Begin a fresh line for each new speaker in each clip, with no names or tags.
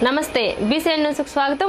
నమస్తే బీసీఎన్ న్యూస్కు స్వాగతం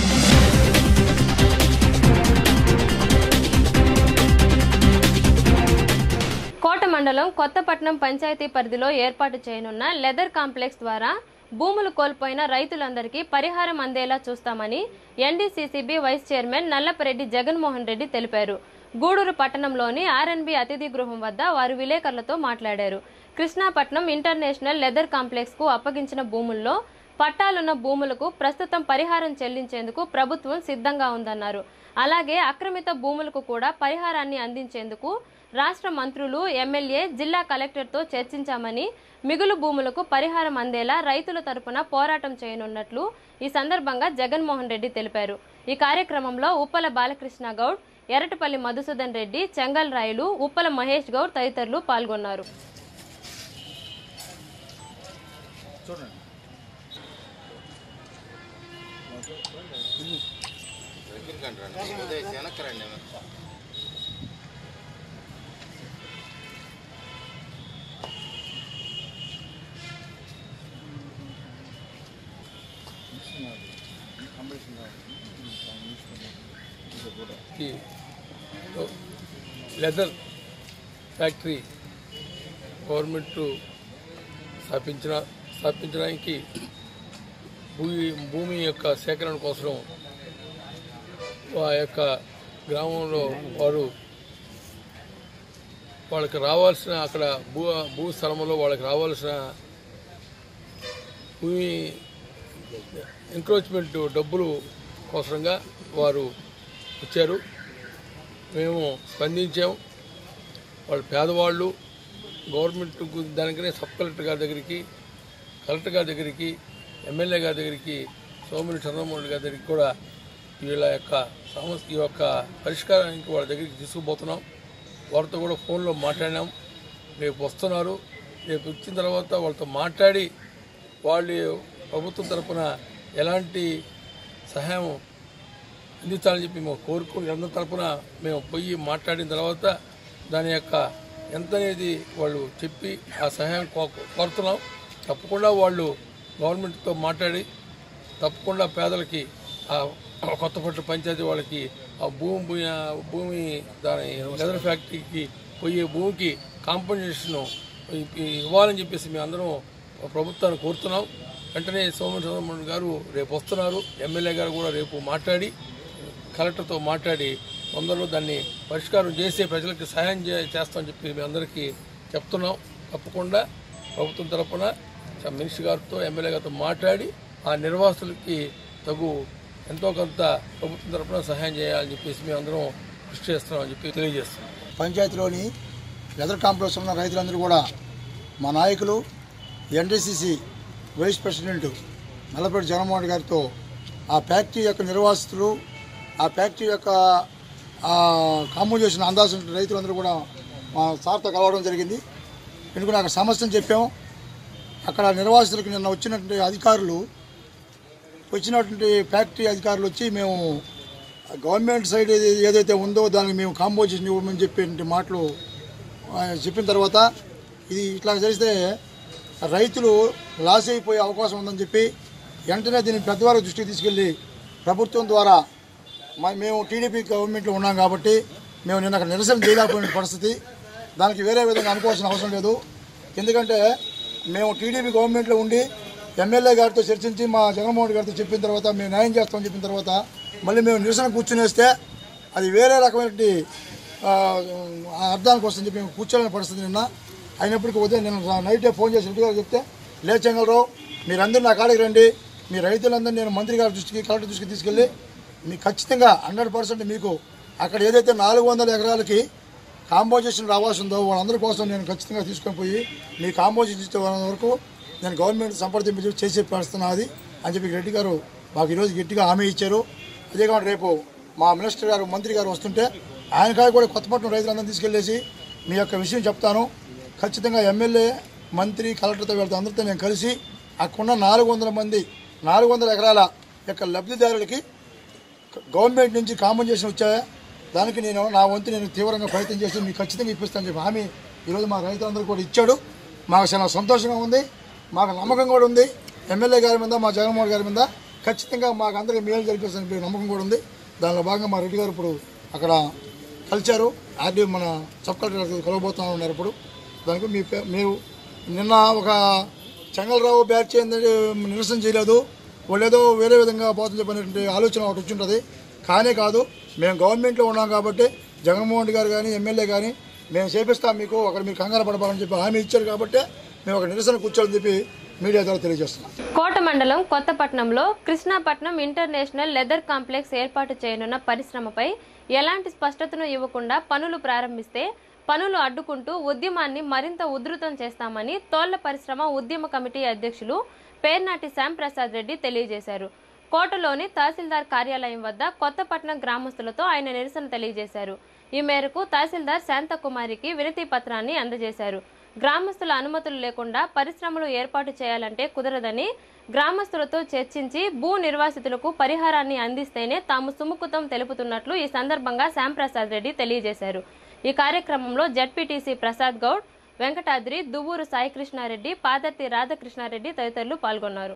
కోట మండలం కొత్తపట్నం పంచాయతీ పరిధిలో ఏర్పాటు చేయనున్న లెదర్ కాంప్లెక్స్ ద్వారా భూములు కోల్పోయిన రైతులందరికీ పరిహారం అందేలా చూస్తామని NDCCB vice chairman Nallapareddy Jaganmohan Reddy తెలిపారు గూడూరు పట్టణంలోని ఆర్ఎన్బి అతిథి గృహం వద్ద వారు విలేకరులతో మాట్లాడారు కృష్ణాపట్నం ఇంటర్నేషనల్ లెదర్ కాంప్లెక్స్ కు అప్పగించిన భూముల్లో పట్టాలున్న భూములకు ప్రస్తుతం పరిహారం చెల్లించేందుకు ప్రభుత్వం సిద్ధంగా ఉందన్నారు అలాగే ఆక్రమిత భూములకు కూడా పరిహారాన్ని అందించేందుకు రాష్ట్ర మంత్రులు ఎమ్మెల్యే జిల్లా కలెక్టర్తో చర్చించామని మిగులు భూములకు పరిహారం అందేలా రైతుల తరపున పోరాటం చేయనున్నట్లు ఈ సందర్భంగా జగన్మోహన్ రెడ్డి తెలిపారు ఈ కార్యక్రమంలో ఉప్పల బాలకృష్ణ గౌడ్ ఎరటపల్లి మధుసూదన్ రెడ్డి చెంగల్ రాయులు ఉప్పల మహేష్ గౌడ్ తదితరులు పాల్గొన్నారు
ఈ లెదర్ ఫ్యాక్టరీ గవర్నమెంట్ స్థాపించిన స్థాపించడానికి భూమి భూమి యొక్క సేకరణ కోసం ఆ యొక్క గ్రామంలో వారు వాళ్ళకి రావాల్సిన అక్కడ భూ భూ స్థలంలో వాళ్ళకి రావాల్సిన భూమి ఎంక్రోచ్మెంట్ డబ్బులు కోసంగా వారు వచ్చారు మేము స్పందించాం వాళ్ళు పేదవాళ్ళు గవర్నమెంట్ గు- దానికనే సబ్ కలెక్టర్ గారి దగ్గరికి కలెక్టర్ గారి దగ్గరికి ఎమ్మెల్యే గారి దగ్గరికి సోమిని చంద్రమోహన్ గారి దగ్గరికి కూడా వీళ్ళ యొక్క సమస్య ఈ యొక్క పరిష్కారానికి వాళ్ళ దగ్గరికి తీసుకుపోతున్నాం వారితో కూడా ఫోన్లో మాట్లాడినాం రేపు వస్తున్నారు రేపు వచ్చిన తర్వాత వాళ్ళతో మాట్లాడి వాళ్ళు ప్రభుత్వం తరపున ఎలాంటి సహాయం అందించాలని చెప్పి మేము కోరుకుని అందరి తరపున మేము పోయి మాట్లాడిన తర్వాత దాని యొక్క ఎంత అనేది వాళ్ళు చెప్పి ఆ సహాయం కో- కోరుతున్నాం తప్పకుండా వాళ్ళు గవర్నమెంట్తో మాట్లాడి తప్పకుండా పేదలకి ఆ కొత్తపట్టు పంచాయతీ వాళ్ళకి ఆ భూమి భూమి భూమి దాని లెదర్ ఫ్యాక్టరీకి పోయే భూమికి కాంపన్సేషన్ ఇవ్వాలని చెప్పేసి మేము అందరం ప్రభుత్వాన్ని కోరుతున్నాం వెంటనే సోమన్ చంద్రమోహన్ గారు రేపు వస్తున్నారు ఎమ్మెల్యే గారు కూడా రేపు మాట్లాడి కలెక్టర్తో మాట్లాడి తొందరలో దాన్ని పరిష్కారం చేసి ప్రజలకు సహాయం చే- చేస్తామని చెప్పి మేము అందరికీ చెప్తున్నాం తప్పకుండా ప్రభుత్వం తరపున చ- మినిస్టర్ గారితో ఎమ్మెల్యే గారితో మాట్లాడి ఆ నిర్వాసులకి తగు ఎంతో కొంత ప్రభుత్వం తరపున సహాయం చేయాలని చెప్పేసి మేము అందరం కృషి చేస్తున్నామని చెప్పి తెలియజేస్తున్నాం
పంచాయతీలోని వెదర్ కాంప్లెక్స్ ఉన్న రైతులందరూ కూడా మా నాయకులు NDCC vice president Nallapeta Jaganmohan గారితో ఆ ఫ్యాక్టరీ యొక్క నిర్వాసితులు ఆ ఫ్యాక్టరీ యొక్క కాంపౌండ్ చేసిన అందాల్సిన రైతులందరూ కూడా మా సార్తో కలవడం జరిగింది ఎందుకంటే అక్కడ సమస్యను చెప్పాము అక్కడ నిర్వాసితులకు నిన్న వచ్చినటువంటి అధికారులు వచ్చినటువంటి ఫ్యాక్టరీ అధికారులు వచ్చి మేము గవర్నమెంట్ సైడ్ ఏది- ఏదైతే ఉందో దానికి మేము కాంపోజిషన్ ఇవ్వమని చెప్పే మాటలు ఆ, చెప్పిన తర్వాత ఇది ఇట్లా చేస్తే రైతులు లాస్ అయిపోయే అవకాశం ఉందని చెప్పి వెంటనే దీన్ని పెద్దవారి దృష్టికి తీసుకెళ్ళి ప్రభుత్వం ద్వారా మ- మేము టీడీపీ గవర్నమెంట్లో ఉన్నాం కాబట్టి మేము నిన్న అక్కడ నిరసన చేయలేకపోయిన పరిస్థితి దానికి వేరే విధంగా అనుకోవాల్సిన అవసరం లేదు ఎందుకంటే మేము టీడీపీ గవర్నమెంట్లో ఉండి ఎమ్మెల్యే గారితో చర్చించి మా జగన్మోహన్ గారితో చెప్పిన తర్వాత మేము న్యాయం చేస్తామని చెప్పిన తర్వాత మళ్ళీ మేము నిరసన కూర్చునేస్తే అది వేరే రకమైనటువంటి ఆ, ఆ అర్థానికి వస్తుంది చెప్పి మేము కూర్చోలేని పరిస్థితి నిన్న అయినప్పటికీ ఉదయం నేను నైటే ఫోన్ చేసి రెడ్డి గారు చెప్తే లేచంగలరావు మీరందరూ నా కాడికి రండి మీ రైతులందరూ నేను మంత్రి గారి దృష్టికి కలెక్టర్ దృష్టికి తీసుకెళ్ళి మీకు ఖచ్చితంగా హండ్రెడ్ పర్సెంట్ మీకు అక్కడ ఏదైతే నాలుగు వందల ఎకరాలకి కాంపోజిషన్ రావాల్సి ఉందో వాళ్ళందరి కోసం నేను ఖచ్చితంగా తీసుకొని పోయి మీ కాంపోజిషన్ ఇచ్చే వాళ్ళ వరకు నేను గవర్నమెంట్ సంప్రదింపు చేసే పరిస్థితున్నది అని చెప్పి రెడ్డి గారు మాకు ఈరోజు గట్టిగా హామీ ఇచ్చారు అదే కాకుండా రేపు మా మినిస్టర్ గారు మంత్రి గారు వస్తుంటే ఆయన కాడ కూడా కొత్తపట్నం రైతులందరినీ తీసుకెళ్ళేసి మీ యొక్క విషయం చెప్తాను ఖచ్చితంగా ఎమ్మెల్యే మంత్రి కలెక్టర్తో వెళ్తే అందరితో నేను కలిసి అక్కడున్న నాలుగు వందల మంది నాలుగు వందల ఎకరాల యొక్క లబ్ధిదారులకి గవర్నమెంట్ నుంచి కాంపన్సేషన్ వచ్చాయా దానికి నేను నా వంతు నేను తీవ్రంగా ప్రయత్నం చేసి మీకు ఖచ్చితంగా ఇప్పిస్తాను చెప్పి హామీ ఈరోజు మా రైతులందరూ కూడా ఇచ్చాడు మాకు చాలా సంతోషంగా ఉంది మాకు నమ్మకం కూడా ఉంది ఎమ్మెల్యే గారి మీద మా జగన్మోహన్ గారి మీద ఖచ్చితంగా మాకు అందరికీ మేలు జరిపిస్తుందని చెప్పి నమ్మకం కూడా ఉంది దానిలో భాగంగా మా రెడ్డి గారు ఇప్పుడు అక్కడ కలిశారు ఆర్డీ మన సబ్ కలెక్టర్ గారు కలవబోతున్నా ఉన్నారు ఇప్పుడు దానికి మీ పే- మీరు నిన్న ఒక చెంగలరావు బ్యాచ్ ఏంటంటే నిరసన చేయలేదు వాళ్ళు ఏదో వేరే విధంగా పోతుంది చెప్పినటువంటి ఆలోచన ఒకటి వచ్చి ఉంటుంది కానే కాదు మేము గవర్నమెంట్లో ఉన్నాం కాబట్టి జగన్మోహన్ రెడ్డి గారు కానీ ఎమ్మెల్యే కానీ మేము చేపిస్తాం మీకు అక్కడ మీరు కంగారు పడబాలని చెప్పి హామీ ఇచ్చారు కాబట్టి మేము ఒక నిరసన కూర్చోని చెప్పి మీడియా ద్వారా తెలియజేస్తున్నాం
కోట మండలం కొత్తపట్నంలో కృష్ణాపట్నం ఇంటర్నేషనల్ లెదర్ కాంప్లెక్స్ ఏర్పాటు చేయనున్న పరిశ్రమపై ఎలాంటి స్పష్టతను ఇవ్వకుండా పనులు ప్రారంభిస్తే పనులు అడ్డుకుంటూ ఉద్యమాన్ని మరింత ఉధృతం చేస్తామని తోళ్ల పరిశ్రమ ఉద్యమ కమిటీ అధ్యక్షులు పేర్నాటి శ్యాంప్రసాద్ రెడ్డి తెలియజేశారు కోటలోని తహసీల్దార్ కార్యాలయం వద్ద కొత్తపట్నం గ్రామస్తులతో ఆయన నిరసన తెలియజేశారు ఈ మేరకు తహసీల్దార్ శాంతకుమారికి వినతి పత్రాన్ని అందజేశారు గ్రామస్తుల అనుమతులు లేకుండా పరిశ్రమలు ఏర్పాటు చేయాలంటే కుదరదని గ్రామస్తులతో చర్చించి భూ నిర్వాసితులకు పరిహారాన్ని అందిస్తేనే తాము సుముఖతం తెలుపుతున్నట్లు ఈ సందర్భంగా శ్యాంప్రసాద్ రెడ్డి తెలియజేశారు ఈ కార్యక్రమంలో జడ్పీటీసీ ప్రసాద్ గౌడ్ వెంకటాద్రి దువ్వూరు సాయికృష్ణారెడ్డి పాదర్తి రాధాకృష్ణారెడ్డి తదితరులు పాల్గొన్నారు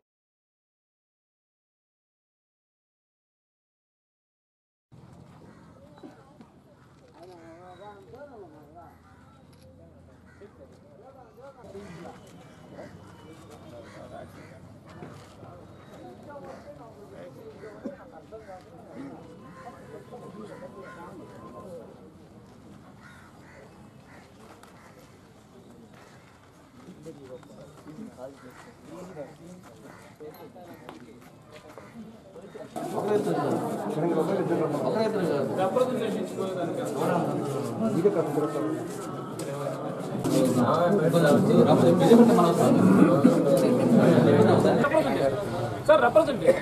సార్ రిప్రజెంటేటివ్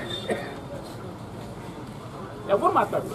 ఎవరు మాట్లాడు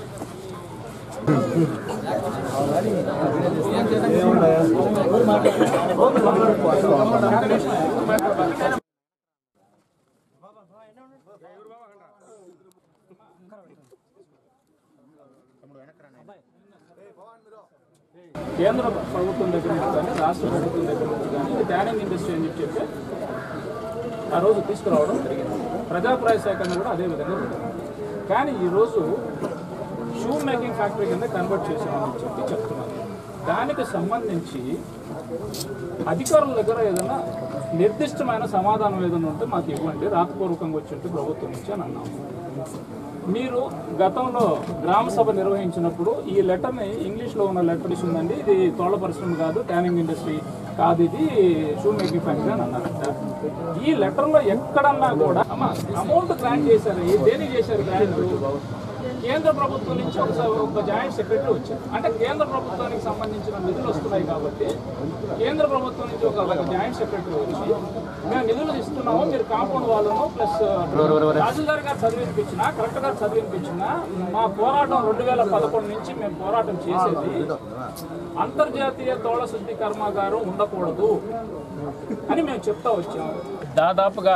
కేంద్ర ప్రభుత్వం దగ్గర నుంచి కానీ రాష్ట్ర ప్రభుత్వం దగ్గర నుంచి కానీ ఇది ట్యానింగ్ ఇండస్ట్రీ అని చెప్పి చెప్తే ఆ రోజు తీసుకురావడం జరిగింది ప్రజాప్రాయ సేకరణ కూడా అదే విధంగా ఉంది కానీ ఈరోజు షూ మేకింగ్ ఫ్యాక్టరీ కింద కన్వర్ట్ చేసామని చెప్పి చెప్తున్నారు దానికి సంబంధించి అధికారుల దగ్గర ఏదైనా నిర్దిష్టమైన సమాధానం ఏదైనా ఉంటే మాకు ఇవ్వండి రాతపూర్వకంగా వచ్చి ఉంటే ప్రభుత్వం నుంచి అని అన్నాము మీరు గతంలో గ్రామ సభ నిర్వహించినప్పుడు ఈ లెటర్ని ఇంగ్లీష్లో ఉన్న లెటర్ ఇచ్చి ఉందండి ఇది తోళ్ల పరిశ్రమ కాదు ట్యానింగ్ ఇండస్ట్రీ కాదు ఇది షూ మేకింగ్ ఫ్యాక్టరీ అని అన్నారంట ఈ లెటర్లో ఎక్కడన్నా కూడా అమ్మ అమౌంట్ గ్రాంట్ చేశారు ఏ- దేనికి చేశారు గ్రాంట్ కేంద్ర ప్రభుత్వం నుంచి ఒక స- ఒక జాయింట్ సెక్రటరీ వచ్చారు అంటే కేంద్ర ప్రభుత్వానికి సంబంధించిన నిధులు వస్తున్నాయి కాబట్టి కేంద్ర ప్రభుత్వం నుంచి ఒక ఒక జాయింట్ సెక్రటరీ వచ్చి మేము నిధులు ఇస్తున్నాము మీరు కాంపౌండ్ వాళ్ళను ప్లస్ తహసీల్దార్ గారు చదివింపించిన కలెక్టర్ గారు చదివింపించిన మా పోరాటం రెండు వేల పదకొండు నుంచి మేము పోరాటం చేసేది అంతర్జాతీయ తోళ శుద్ధి కర్మాగారం ఉండకూడదు అని మేము చెప్తా వచ్చాము దాదాపుగా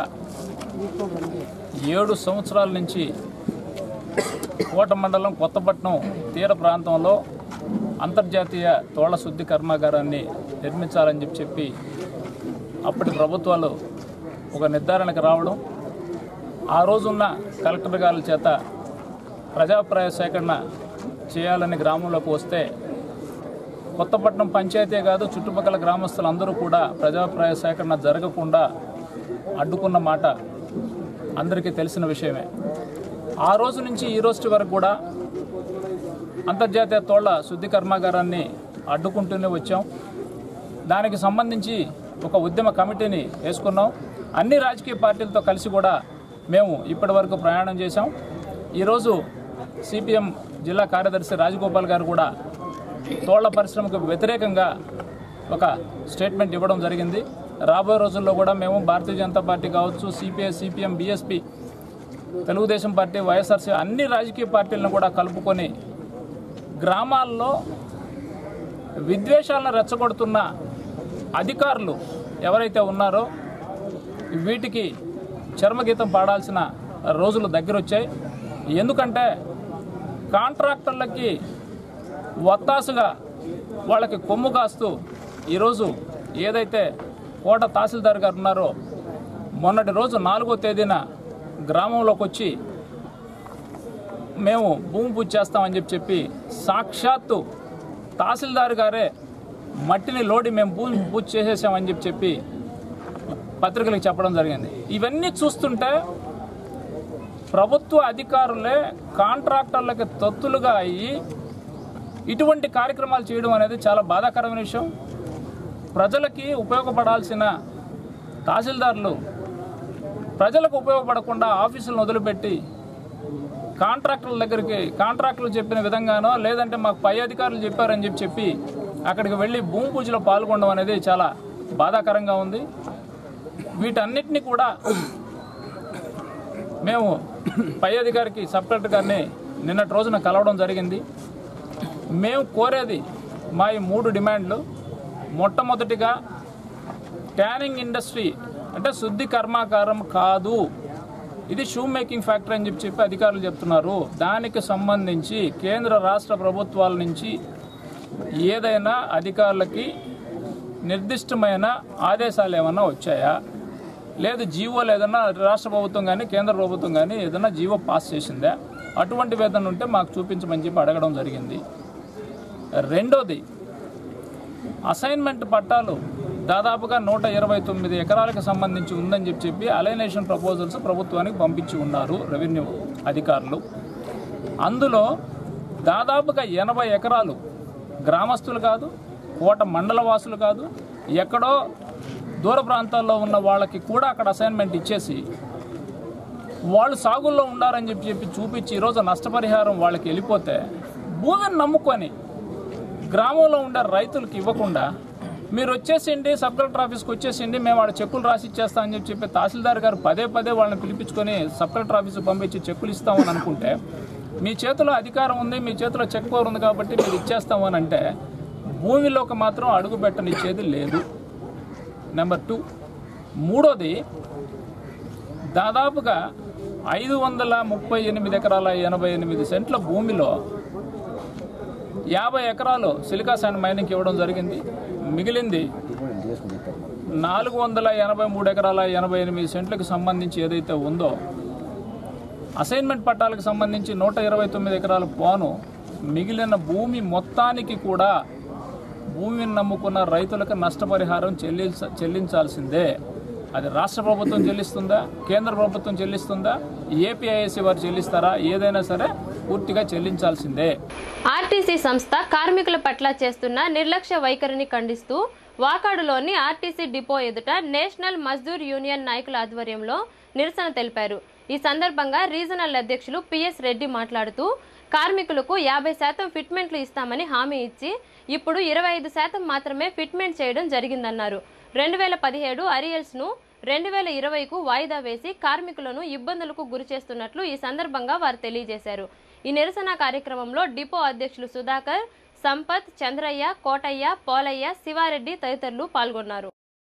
ఏడు సంవత్సరాల నుంచి కోట మండలం కొత్తపట్నం తీర ప్రాంతంలో అంతర్జాతీయ తోళ్ల శుద్ధి కర్మాగారాన్ని నిర్మించాలని చెప్పి చెప్పి అప్పటి ప్రభుత్వాలు ఒక నిర్ధారణకు రావడం ఆ రోజున్న కలెక్టర్ గారి చేత ప్రజాప్రాయ సేకరణ చేయాలని గ్రామంలోకి వస్తే కొత్తపట్నం పంచాయతీ కాదు చుట్టుపక్కల గ్రామస్తులందరూ కూడా ప్రజాప్రాయ సేకరణ జరగకుండా అడ్డుకున్న మాట అందరికీ తెలిసిన విషయమే ఆ రోజు నుంచి ఈ రోజు వరకు కూడా అంతర్జాతీయ తోళ్ల శుద్ధి కర్మాగారాన్ని అడ్డుకుంటూనే వచ్చాం దానికి సంబంధించి ఒక ఉద్యమ కమిటీని వేసుకున్నాం అన్ని రాజకీయ పార్టీలతో కలిసి కూడా మేము ఇప్పటి వరకు ప్రయాణం చేశాం ఈరోజు సిపిఎం జిల్లా కార్యదర్శి రాజగోపాల్ గారు కూడా తోళ్ల పరిశ్రమకు వ్యతిరేకంగా ఒక స్టేట్మెంట్ ఇవ్వడం జరిగింది రాబోయే రోజుల్లో కూడా మేము భారతీయ జనతా పార్టీ కావచ్చు CPI CPM BSP Telugudesam party YSRC అన్ని రాజకీయ పార్టీలను కూడా కలుపుకొని గ్రామాల్లో విద్వేషాలను రెచ్చగొడుతున్న అధికారులు ఎవరైతే ఉన్నారో వీటికి చర్మగీతం పాడాల్సిన రోజులు దగ్గరొచ్చాయి ఎందుకంటే కాంట్రాక్టర్లకి వత్తాసుగా వాళ్ళకి కొమ్ము కాస్తూ ఈరోజు ఏదైతే కోట తహసీల్దార్ గారు ఉన్నారో మొన్నటి రోజు నాలుగో తేదీన గ్రామంలోకి వచ్చి మేము భూమి పూజ చేస్తామని చెప్పి చెప్పి సాక్షాత్తు తహసీల్దార్ గారే మట్టిని లోడి మేము భూమి పూజ చేసేసామని చెప్పి చెప్పి పత్రికలకు చెప్పడం జరిగింది ఇవన్నీ చూస్తుంటే ప్రభుత్వ అధికారులే కాంట్రాక్టర్లకి తొత్తులుగా అయ్యి ఇటువంటి కార్యక్రమాలు చేయడం అనేది చాలా బాధాకరమైన విషయం ప్రజలకి ఉపయోగపడాల్సిన తహసీల్దార్లు ప్రజలకు ఉపయోగపడకుండా ఆఫీసులను వదిలిపెట్టి కాంట్రాక్టర్ల దగ్గరికి కాంట్రాక్టర్లు చెప్పిన విధంగానో లేదంటే మాకు పై అధికారులు చెప్పారని చెప్పి చెప్పి అక్కడికి వెళ్ళి భూమి పూజలో పాల్గొనడం అనేది చాలా బాధాకరంగా ఉంది వీటన్నిటిని కూడా మేము పై అధికారికి సబ్ కలెక్టర్ గారిని నిన్నటి రోజున కలవడం జరిగింది మేము కోరేది మా ఈ మూడు డిమాండ్లు మొట్టమొదటిగా ట్యానింగ్ ఇండస్ట్రీ అంటే శుద్ధి కర్మాగారం కాదు ఇది షూ మేకింగ్ ఫ్యాక్టరీ అని చెప్పి చెప్పి అధికారులు చెప్తున్నారు దానికి సంబంధించి కేంద్ర రాష్ట్ర ప్రభుత్వాల నుంచి ఏదైనా అధికారులకి నిర్దిష్టమైన ఆదేశాలు ఏమన్నా వచ్చాయా లేదు జీవోలు ఏదన్నా రాష్ట్ర ప్రభుత్వం కానీ కేంద్ర ప్రభుత్వం కానీ ఏదైనా జీవో పాస్ చేసిందా అటువంటి వేదన ఉంటే మాకు చూపించమని చెప్పి అడగడం జరిగింది రెండోది అసైన్మెంట్ పట్టాలు దాదాపుగా నూట ఇరవై తొమ్మిది ఎకరాలకు సంబంధించి ఉందని చెప్పి చెప్పి అలైనేషన్ ప్రపోజల్స్ ప్రభుత్వానికి పంపించి ఉన్నారు రెవెన్యూ అధికారులు అందులో దాదాపుగా ఎనభై ఎకరాలు గ్రామస్తులు కాదు కోట మండల వాసులు కాదు ఎక్కడో దూర ప్రాంతాల్లో ఉన్న వాళ్ళకి కూడా అక్కడ అసైన్మెంట్ ఇచ్చేసి వాళ్ళు సాగుల్లో ఉండారని చెప్పి చెప్పి చూపించి ఈరోజు నష్టపరిహారం వాళ్ళకి వెళ్ళిపోతే భూమిని నమ్ముకొని గ్రామంలో ఉండే రైతులకు ఇవ్వకుండా మీరు వచ్చేసిండి సబ్ కలెక్టర్ ఆఫీస్కి వచ్చేసిండి మేము వాడు చెక్కులు రాసి ఇచ్చేస్తామని చెప్పి చెప్పి తహసీల్దార్ గారు పదే పదే వాళ్ళని పిలిపించుకొని సబ్ కలెక్టర్ ఆఫీస్కి పంపించి చెక్కులు ఇస్తామని అనుకుంటే మీ చేతిలో అధికారం ఉంది మీ చేతిలో చెక్ పవర్ ఉంది కాబట్టి మీరు ఇచ్చేస్తాము అని అంటే భూమిలోకి మాత్రం అడుగు పెట్టనిచ్చేది లేదు నెంబర్ టూ మూడోది దాదాపుగా ఐదు వందల ముప్పై ఎనిమిది ఎకరాల ఎనభై ఎనిమిది సెంట్ల భూమిలో యాభై ఎకరాలు సిలికా శాండ్ మైనింగ్కి ఇవ్వడం జరిగింది మిగిలింది నాలుగు వందల ఎనభై మూడు ఎకరాల ఎనభై ఎనిమిది సెంట్లకు సంబంధించి ఏదైతే ఉందో అసైన్మెంట్ పట్టాలకు సంబంధించి నూట ఇరవై తొమ్మిది ఎకరాల పోను మిగిలిన భూమి మొత్తానికి కూడా భూమిని నమ్ముకున్న రైతులకు నష్టపరిహారం చెల్లించ చెల్లించాల్సిందే అది రాష్ట్ర ప్రభుత్వం చెల్లిస్తుందా కేంద్ర ప్రభుత్వం చెల్లిస్తుందా ఏపీఐఎస్సీ వారు చెల్లిస్తారా ఏదైనా సరే పూర్తిగా చెల్లించాల్సిందే
ఆర్టీసీ సంస్థ కార్మికుల పట్ల చేస్తున్న నిర్లక్ష్య వైఖరిని ఖండిస్తూ వాకాడులోని ఆర్టీసీ డిపో ఎదుట నేషనల్ మజ్దూర్ యూనియన్ నాయకుల ఆధ్వర్యంలో నిరసన తెలిపారు ఈ సందర్భంగా రీజనల్ అధ్యక్షులు పిఎస్ రెడ్డి మాట్లాడుతూ కార్మికులకు యాభై శాతం ఫిట్మెంట్లు ఇస్తామని హామీ ఇచ్చి ఇప్పుడు ఇరవై ఐదు శాతం మాత్రమే ఫిట్మెంట్ చేయడం జరిగిందన్నారు రెండు వేల పదిహేడు అరియల్స్ను రెండు వేల ఇరవైకు వాయిదా వేసి కార్మికులను ఇబ్బందులకు గురి చేస్తున్నట్లు ఈ సందర్భంగా వారు తెలియజేశారు ఈ నిరసన కార్యక్రమంలో డిపో అధ్యక్షులు సుధాకర్ సంపత్ చంద్రయ్య కోటయ్య పోలయ్య శివారెడ్డి తదితరులు పాల్గొన్నారు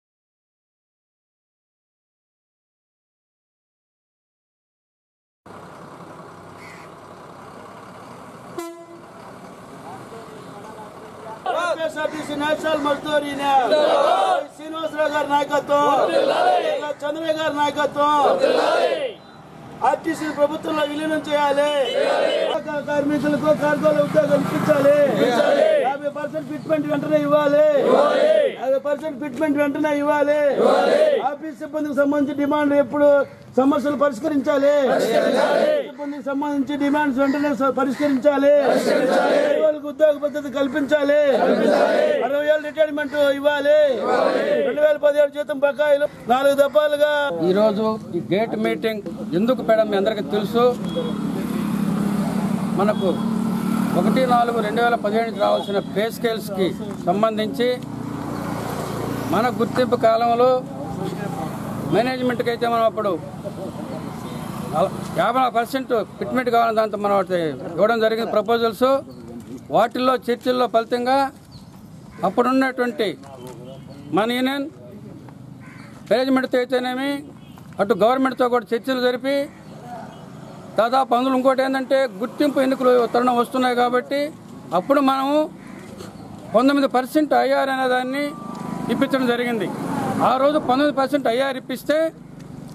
APSRTC national Mazdoor union Srinivasarao గారి నాయకత్వం ఇలా చంద్రయ్య గారి నాయకత్వం ఆర్టీసీ ప్రభుత్వంలో విలీనం చేయాలి కార్మికులకు కార్గోల ఉద్యోగాలు ఇప్పించాలి యాభై పర్సెంట్ ఫిట్మెంట్ వెంటనే ఇవ్వాలి యాభై పర్సెంట్ ఫిట్మెంట్ వెంటనే ఇవ్వాలి ఆఫీస్ సిబ్బందికి సంబంధించి డిమాండ్ ఎప్పుడు సమస్యలు పరిష్కరించాలి సిబ్బందికి సంబంధించి డిమాండ్స్ వెంటనే స- పరిష్కరించాలి వాళ్ళకి ఉద్యోగ పద్ధతి కల్పించాలి అరవై ఏళ్ళు రిటైర్మెంట్ ఇవ్వాలి రెండు వేల పదిహేడు జీతం బకాయిలు నాలుగు దఫాలుగా
ఈరోజు ఈ గేట్ మీటింగ్ ఎందుకు పెడం మీ అందరికీ తెలుసు మనకు ఒకటి నాలుగు రెండు వేల పదిహేడుకి రావాల్సిన పే స్కేల్స్కి సంబంధించి మన గుర్తింపు కాలంలో మేనేజ్మెంట్కి అయితే మనం అప్పుడు నల- యాభై పర్సెంట్ ఫిట్మెంట్ కావాలని దాంతో మనం వాటి ఇవ్వడం జరిగింది ప్రపోజల్స్ వాటిల్లో చర్చల్లో ఫలితంగా అప్పుడున్నటువంటి మన యూనియన్ మేనేజ్మెంట్తో అయితేనేమి అటు గవర్నమెంట్తో కూడా చర్చలు జరిపి దాదాపు అందులో ఇంకోటి ఏంటంటే గుర్తింపు ఎన్నికలు తరుణం వస్తున్నాయి కాబట్టి అప్పుడు మనము పంతొమ్మిది పర్సెంట్ ఐఆర్ అనే దాన్ని ఇప్పించడం జరిగింది ఆ రోజు పంతొమ్మిది పర్సెంట్ ఐఆర్ ఇప్పిస్తే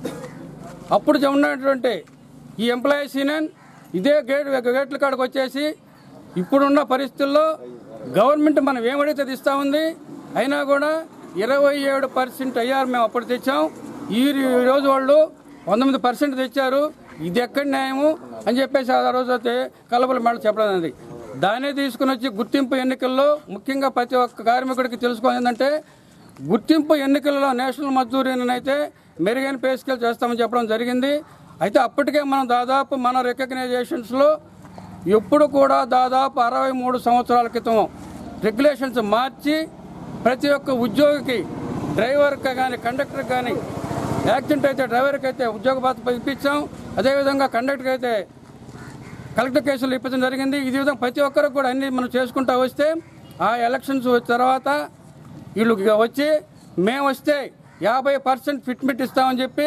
అప్పుడు ఉన్నటువంటి ఈ ఎంప్లాయీస్ యూనియన్ ఇదే గేట్ గేట్ల కాడికి వచ్చేసి ఇప్పుడున్న పరిస్థితుల్లో గవర్నమెంట్ మనం ఏమడిగితే అది ఇస్తా ఉంది అయినా కూడా ఇరవై ఏడు పర్సెంట్ అయ్యారు మేము అప్పుడు తెచ్చాం ఈ ఈ రోజు వాళ్ళు పంతొమ్మిది పర్సెంట్ తెచ్చారు ఇది ఎక్కడ న్యాయము అని చెప్పేసి ఆ రోజు అయితే కలపల మేడం చెప్పడం అది దాన్నే తీసుకుని వచ్చి గుర్తింపు ఎన్నికల్లో ముఖ్యంగా ప్రతి ఒక్క కార్మికుడికి తెలుసుకోవాలి ఏంటంటే గుర్తింపు ఎన్నికలలో నేషనల్ మజ్దూరీని అయితే మెరుగైన పే స్కేల్ చేస్తామని చెప్పడం జరిగింది అయితే అప్పటికే మనం దాదాపు మన రికగ్నైజేషన్స్లో ఎప్పుడు కూడా దాదాపు అరవై మూడు సంవత్సరాల క్రితం రెగ్యులేషన్స్ మార్చి ప్రతి ఒక్క ఉద్యోగికి డ్రైవర్కి కానీ కండక్టర్కి కానీ యాక్సిడెంట్ అయితే డ్రైవర్కి అయితే ఉద్యోగ బాధ్యత ఇప్పించాం అదేవిధంగా కండక్టర్కి అయితే కలెక్టర్ కేసులు ఇప్పించడం జరిగింది ఇది విధంగా ప్రతి ఒక్కరికి కూడా అన్ని మనం చేసుకుంటూ వస్తే ఆ ఎలక్షన్స్ వచ్చిన తర్వాత వీళ్ళు ఇక వచ్చి మేము వస్తే యాభై పర్సెంట్ ఫిట్మెంట్ ఇస్తామని చెప్పి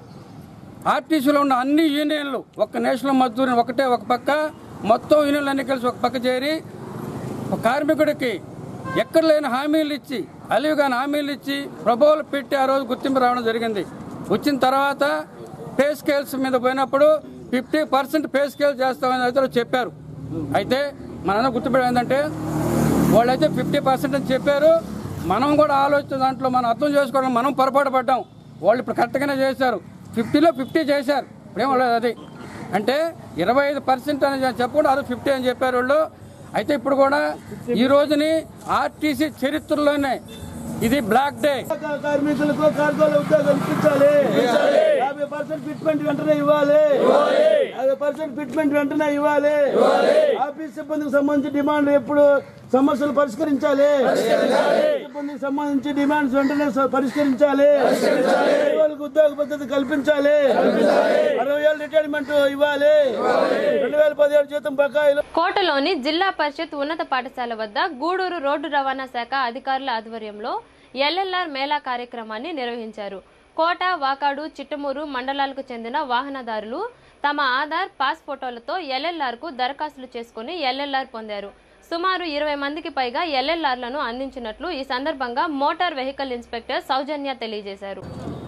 ఆర్టీసీలో ఉన్న అన్ని యూనియన్లు ఒక్క నేషనల్ మజ్దూరిని ఒకటే ఒక పక్క మొత్తం యూనియన్లు అన్ని కలిసి ఒక పక్క చేరి ఒక కార్మికుడికి ఎక్కడ లేని హామీలు ఇచ్చి అలివిగాని హామీలు ఇచ్చి ప్రభువులు పెట్టి ఆ రోజు గుర్తింపు రావడం జరిగింది వచ్చిన తర్వాత పే స్కేల్స్ మీద పోయినప్పుడు ఫిఫ్టీ పర్సెంట్ పే స్కేల్ చేస్తామని అయితే వాళ్ళు చెప్పారు అయితే మనందరం గుర్తుపెట్టడం ఏంటంటే వాళ్ళైతే ఫిఫ్టీ పర్సెంట్ అని చెప్పారు మనం కూడా ఆలోచన దాంట్లో మనం అర్థం చేసుకోవడం మనం పొరపాటు పడ్డాం వాళ్ళు ఇప్పుడు కరెక్ట్గానే చేశారు ఫిఫ్టీలో ఫిఫ్టీ చేశారు ఇప్పుడేం లేదు అది అంటే ఇరవై ఐదు పర్సెంట్ అని చెప్పకుండా అది ఫిఫ్టీ అని చెప్పారు వాళ్ళు అయితే ఇప్పుడు కూడా ఈ రోజుని ఆర్టీసీ చరిత్రలోనే ఇది బ్లాక్ డే
కార్మికులకు కార్గోల ఉద్యోగాలు ఇప్పించాలి యాభై పర్సెంట్ ఫిట్మెంట్ వెంటనే ఇవ్వాలి యాభై పర్సెంట్ ఫిట్మెంట్ వెంటనే ఇవ్వాలి ఆఫీస్ సిబ్బందికి సంబంధించి డిమాండ్ ఎప్పుడు సమస్యలు పరిష్కరించాలి సిబ్బందికి సంబంధించి డిమాండ్స్ వెంటనే స- పరిష్కరించాలి వాళ్ళకి ఉద్యోగ పద్ధతి కల్పించాలి అరవై ఏళ్ళు రిటైర్మెంట్ ఇవ్వాలి రెండు వేల పదిహేడు జీతం బకాయిలు
కోటలోని జిల్లా పరిషత్ ఉన్నత పాఠశాల వద్ద గూడూరు రోడ్డు రవాణా శాఖ అధికారుల ఆధ్వర్యంలో ఎల్ఎల్ఆర్ మేళా కార్యక్రమాన్ని నిర్వహించారు కోట వాకాడు చిట్టమూరు మండలాలకు చెందిన వాహనదారులు తమ ఆధార్ పాస్ ఫోటోలతో ఎల్ఎల్ఆర్ కు దరఖాస్తులు చేసుకుని ఎల్ఎల్ఆర్ పొందారు సుమారు ఇరవై మందికి పైగా ఎల్ఎల్ఆర్లను అందించినట్లు ఈ సందర్భంగా మోటార్ వెహికల్ ఇన్స్పెక్టర్ సౌజన్య తెలియజేశారు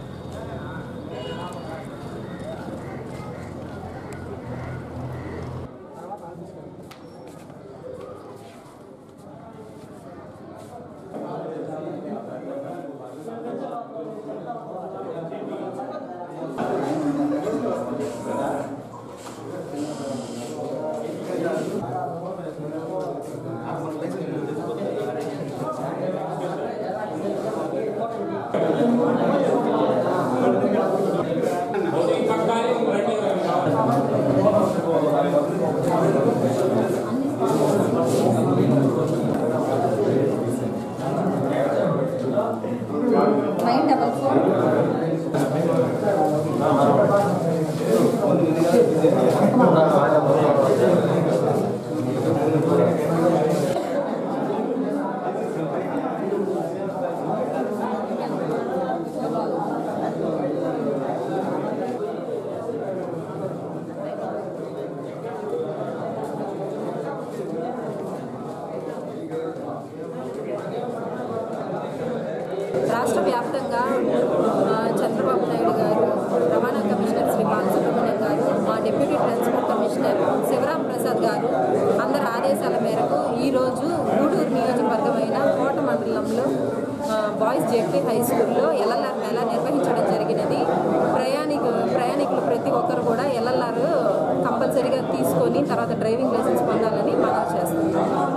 నైన్ డబల్ ఫోర్ రాష్ట్ర వ్యాప్తంగా ఆ, చంద్రబాబు నాయుడు గారు రవాణా కమిషనర్ శ్రీ బాలసుబ్రహ్మణ్యం గారు మా deputy transport commissioner Sivaram Prasad గారు అందరి ఆదేశాల మేరకు ఈరోజు గూడూరు నియోజకవర్గమైన కోట మండలంలో ఆ, బాయ్స్ జెడ్పీ హై స్కూల్లో ఎల్ఎల్ఆర్ మేళ నిర్వహించడం జరిగినది ప్రయాణికు ప్రయాణికులు ప్రతి ఒక్కరు కూడా ఎల్ఎల్ఆర్ కంపల్సరీగా తీసుకొని తర్వాత డ్రైవింగ్ లైసెన్స్ పొందాలని మనం చేస్తున్నాం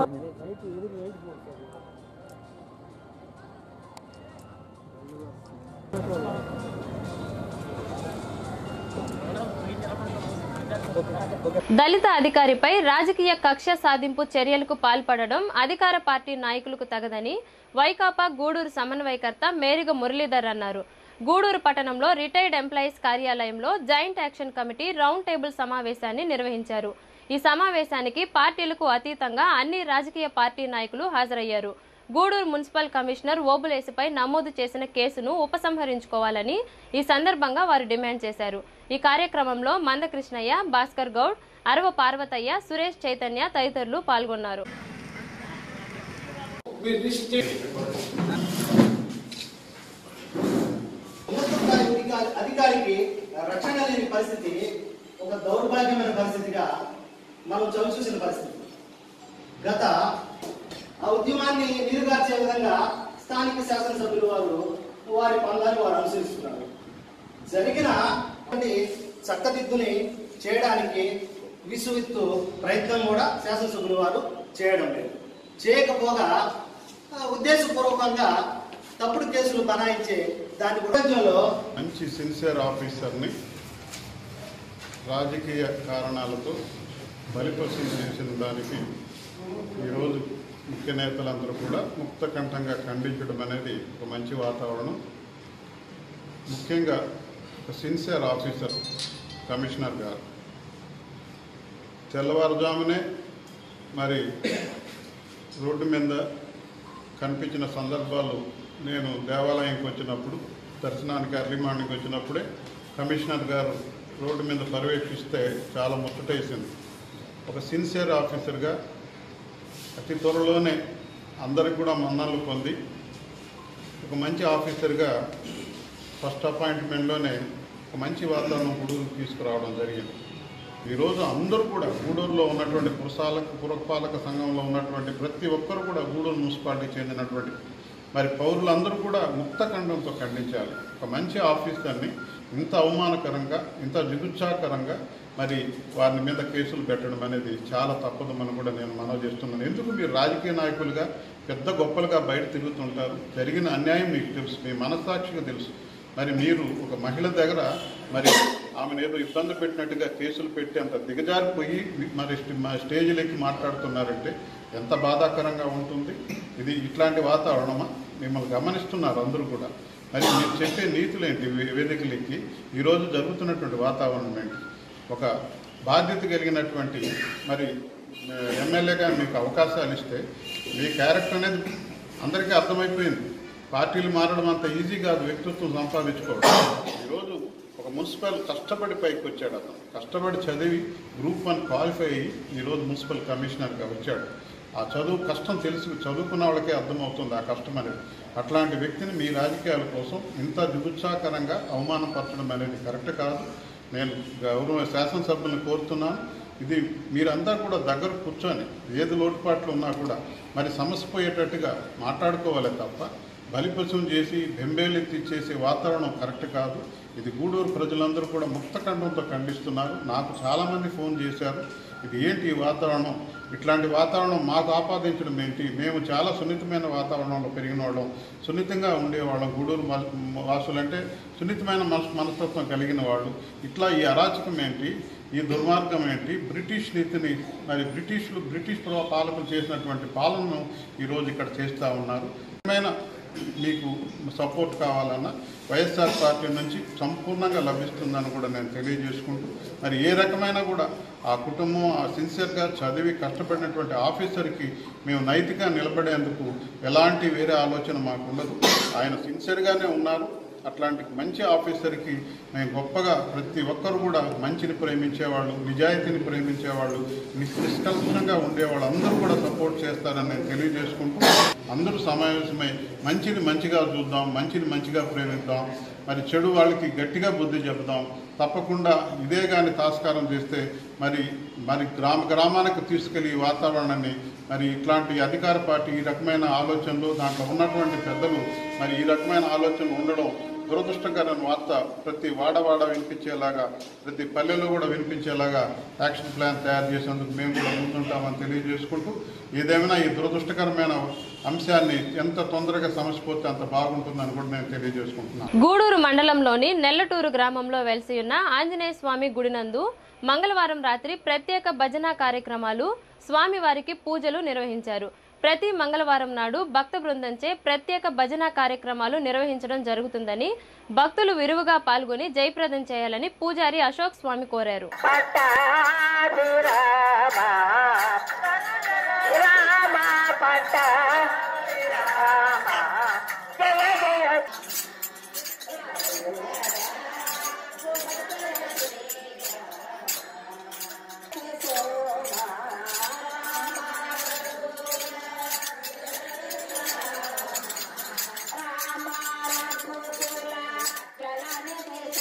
దళిత అధికారిపై రాజకీయ కక్ష సాధింపు చర్యలకు పాల్పడడం అధికార పార్టీ నాయకులకు తగదని వైకాపా గూడూరు సమన్వయకర్త మేరిగ మురళీధర్ అన్నారు గూడూరు పట్టణంలో రిటైర్డ్ ఎంప్లాయీస్ కార్యాలయంలో joint action committee round table సమావేశాన్ని నిర్వహించారు ఈ సమావేశానికి పార్టీలకు అతీతంగా అన్ని రాజకీయ పార్టీ నాయకులు హాజరయ్యారు గూడూరు మున్సిపల్ కమిషనర్ ఓబులేసుపై నమోదు చేసిన కేసును ఉపసంహరించుకోవాలని ఈ సందర్భంగా వారు డిమాండ్ చేశారు ఈ కార్యక్రమంలో మందకృష్ణయ్య భాస్కర్ గౌడ్ అరవ పార్వతయ్య సురేష్ చైతన్య తదితరులు పాల్గొన్నారు
ప్రభుత్వ కార్మిక అధికారి అధికారికి రక్షణ లేని పరిస్థితి ఒక దౌర్భాగ్యమైన పరిస్థితిగా మనం చవి చూసిన పరిస్థితి గత ఆ ఉద్యమాన్ని నీరుగార్చే విధంగా స్థానిక శాసనసభ్యులు వారు వారి పనులను వారు అనుసరిస్తున్నారు జరిగిన అటువంటి చక్కదిద్దుని చేయడానికి విసువిత్తు ప్రయత్నం కూడా శాసనసభ్యులు వారు చేయడం లేదు చేయకపోగా ఆ, ఉద్దేశపూర్వకంగా తప్పుడు కేసులు బనాయించే దాని ప్రపంచంలో
మంచి సిన్సియర్ ఆఫీసర్ని రాజకీయ కారణాలతో బలిపశం చేసిన దానికి ఈరోజు ముఖ్య నేతలందరూ కూడా ముక్తకంఠంగా ఖండించడం అనేది ఒక మంచి వాతావరణం ముఖ్యంగా ఒక సిన్సియర్ ఆఫీసర్ కమిషనర్ గారు తెల్లవారుజామునే మరి రోడ్డు మీద కనిపించిన సందర్భాలు నేను దేవాలయంకి వచ్చినప్పుడు దర్శనానికి అర్లీ మార్నింగ్ వచ్చినప్పుడే కమిషనర్ గారు రోడ్డు మీద పర్యవేక్షిస్తే చాలా ముచ్చటేసింది ఒక సిన్సియర్ ఆఫీసర్గా అతి త్వరలోనే అందరికి కూడా మన్నలు పొంది ఒక మంచి ఆఫీసర్గా ఫస్ట్ అపాయింట్మెంట్లోనే ఒక మంచి వాతావరణం గూడూరు తీసుకురావడం జరిగింది ఈరోజు అందరూ కూడా గూడూరులో ఉన్నటువంటి పురపాలక పురపాలక సంఘంలో ఉన్నటువంటి ప్రతి ఒక్కరు కూడా గూడూరు మున్సిపాలిటీకి చెందినటువంటి మరి పౌరులందరూ కూడా ముక్తఖండంతో ఖండించాలి ఒక మంచి ఆఫీసర్ని ఇంత అవమానకరంగా ఇంత జిగుత్సాకరంగా మరి వారి మీద కేసులు పెట్టడం అనేది చాలా తప్పదమని కూడా నేను మనవి చేస్తున్నాను ఎందుకు మీరు రాజకీయ నాయకులుగా పెద్ద గొప్పలుగా బయట తిరుగుతుంటారు జరిగిన అన్యాయం మీకు తెలుసు మీ మనస్సాక్షిగా తెలుసు మరి మీరు ఒక మహిళ దగ్గర మరి ఆమెను ఏదో ఇబ్బంది పెట్టినట్టుగా కేసులు పెట్టి అంత దిగజారిపోయి మరి స్టే- మా స్టేజ్లెక్కి మాట్లాడుతున్నారంటే ఎంత బాధాకరంగా ఉంటుంది ఇది ఇట్లాంటి వాతావరణమా మిమ్మల్ని గమనిస్తున్నారు అందరూ కూడా మరి మీరు చెప్పే నీతులేంటి వే- వేదికలెక్కి ఈరోజు జరుగుతున్నటువంటి వాతావరణం ఏంటి ఒక బాధ్యత కలిగినటువంటి మరి ఆ, ఎమ్మెల్యేగా మీకు అవకాశాలు ఇస్తే మీ క్యారెక్టర్ అనేది అందరికీ అర్థమైపోయింది పార్టీలు మారడం అంత ఈజీ కాదు వ్యక్తిత్వం సంపాదించుకోవడం ఈరోజు ఒక మున్సిపల్ కష్టపడి పైకి వచ్చాడు అతను కష్టపడి చదివి గ్రూప్ వన్ క్వాలిఫై అయ్యి ఈరోజు మున్సిపల్ కమిషనర్గా వచ్చాడు ఆ చదువు కష్టం తెలుసు చదువుకున్న వాళ్ళకే అర్థమవుతుంది ఆ కష్టం అనేది అట్లాంటి వ్యక్తిని మీ రాజకీయాల కోసం ఇంత జుగుత్సాకరంగా అవమానపరచడం అనేది కరెక్ట్ కాదు నేను గౌరవ శాసనసభ్యులను కోరుతున్నాను ఇది మీరంతా కూడా దగ్గర కూర్చొని ఏది లోటుపాట్లు ఉన్నా కూడా మరి సమస్య పోయేటట్టుగా మాట్లాడుకోవాలి తప్ప బలిపశం చేసి బెంబేలెత్తి చేసే వాతావరణం కరెక్ట్ కాదు ఇది గూడూరు ప్రజలందరూ కూడా ముక్తఖండంతో ఖండిస్తున్నారు నాకు చాలామంది ఫోన్ చేశారు ఇది ఏంటి ఈ వాతావరణం ఇట్లాంటి వాతావరణం మాకు ఆపాదించడం ఏంటి మేము చాలా సున్నితమైన వాతావరణంలో పెరిగిన వాళ్ళం సున్నితంగా ఉండేవాళ్ళం గూడూరు మ- వాసులంటే సున్నితమైన మనసు మనస్తత్వం కలిగిన వాళ్ళు ఇట్లా ఈ అరాచకం ఏంటి ఈ దుర్మార్గం ఏంటి బ్రిటిష్ నీతిని మరి బ్రిటిష్లు బ్రిటిష్ ప్ర- పాలకులు చేసినటువంటి పాలనను ఈరోజు ఇక్కడ చేస్తూ ఉన్నారు ఏమైనా మీకు సపోర్ట్ కావాలన్నా వైఎస్ఆర్ పార్టీ నుంచి సంపూర్ణంగా లభిస్తుందని కూడా నేను తెలియజేసుకుంటూ మరి ఏ రకమైన కూడా ఆ కుటుంబం ఆ సిన్సియర్గా చదివి కష్టపడినటువంటి ఆఫీసర్కి మేము నైతిగా నిలబడేందుకు ఎలాంటి వేరే ఆలోచన మాకు ఉండదు ఆయన సిన్సియర్గానే ఉన్నారు అట్లాంటి మంచి ఆఫీసర్కి మేము గొప్పగా ప్రతి ఒక్కరు కూడా మంచిని ప్రేమించేవాళ్ళు నిజాయితీని ప్రేమించేవాళ్ళు నిస్- నిష్కల్మషంగా ఉండేవాళ్ళు అందరూ కూడా సపోర్ట్ చేస్తారని నేను తెలియజేసుకుంటూ అందరూ సమావేశమై మంచిని మంచిగా చూద్దాం మంచిని మంచిగా ప్రేమిద్దాం మరి చెడు వాళ్ళకి గట్టిగా బుద్ధి చెబుదాం తప్పకుండా ఇదే కానీ తాస్కారం చేస్తే మరి మరి గ్రామ గ్రామానికి తీసుకెళ్లి ఈ వాతావరణాన్ని మరి ఇట్లాంటి అధికార పార్టీ ఈ రకమైన ఆలోచనలు దాంట్లో ఉన్నటువంటి పెద్దలు మరి ఈ రకమైన ఆలోచనలు ఉండడం దురదృష్టకరమైన వార్త ప్రతి వాడవాడ వినిపించేలాగా ప్రతి పల్లెలో కూడా వినిపించేలాగా యాక్షన్ ప్లాన్ తయారు చేసేందుకు మేము కూడా ముందుంటామని తెలియజేసుకుంటూ ఏదేమైనా ఈ దురదృష్టకరమైన అంశాన్ని ఎంత తొందరగా సమస్య పోతే అంత బాగుంటుందని కూడా నేను తెలియజేసుకుంటున్నాను
గూడూరు మండలంలోని నెల్లటూరు గ్రామంలో వెలిసి ఉన్న ఆంజనేయ స్వామి గుడి నందు మంగళవారం రాత్రి ప్రత్యేక భజన కార్యక్రమాలు స్వామివారికి పూజలు నిర్వహించారు ప్రతి మంగళవారం నాడు భక్త బృందంచే ప్రత్యేక భజన కార్యక్రమాలు నిర్వహించడం జరుగుతుందని భక్తులు విరివిగా పాల్గొని జయప్రదం చేయాలని పూజారి అశోక్ స్వామి కోరారు
రామ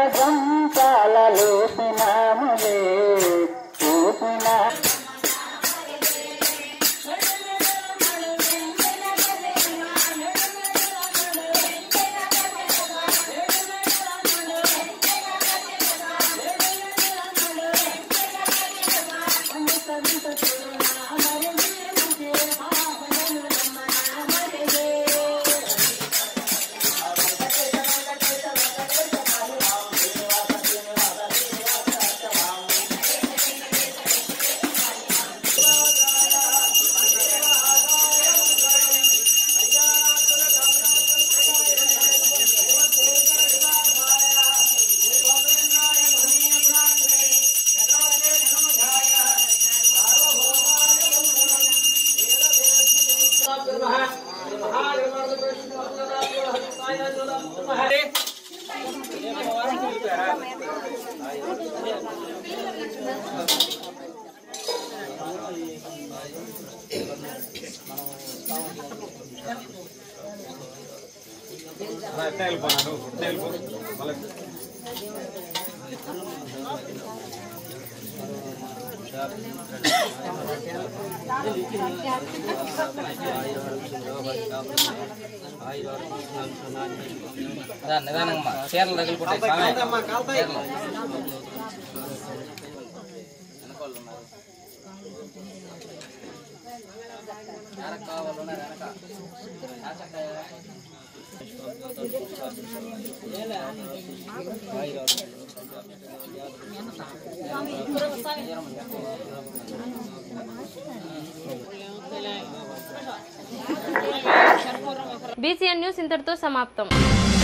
నిదానంగా చీరలు తగులుకుంటాయి స్వామి. చీరలు. వెనక వాళ్ళు ఉన్నారు, వెనక. ఆ చక్క.
బీసీఎన్ న్యూస్ ఇంతటితో సమాప్తం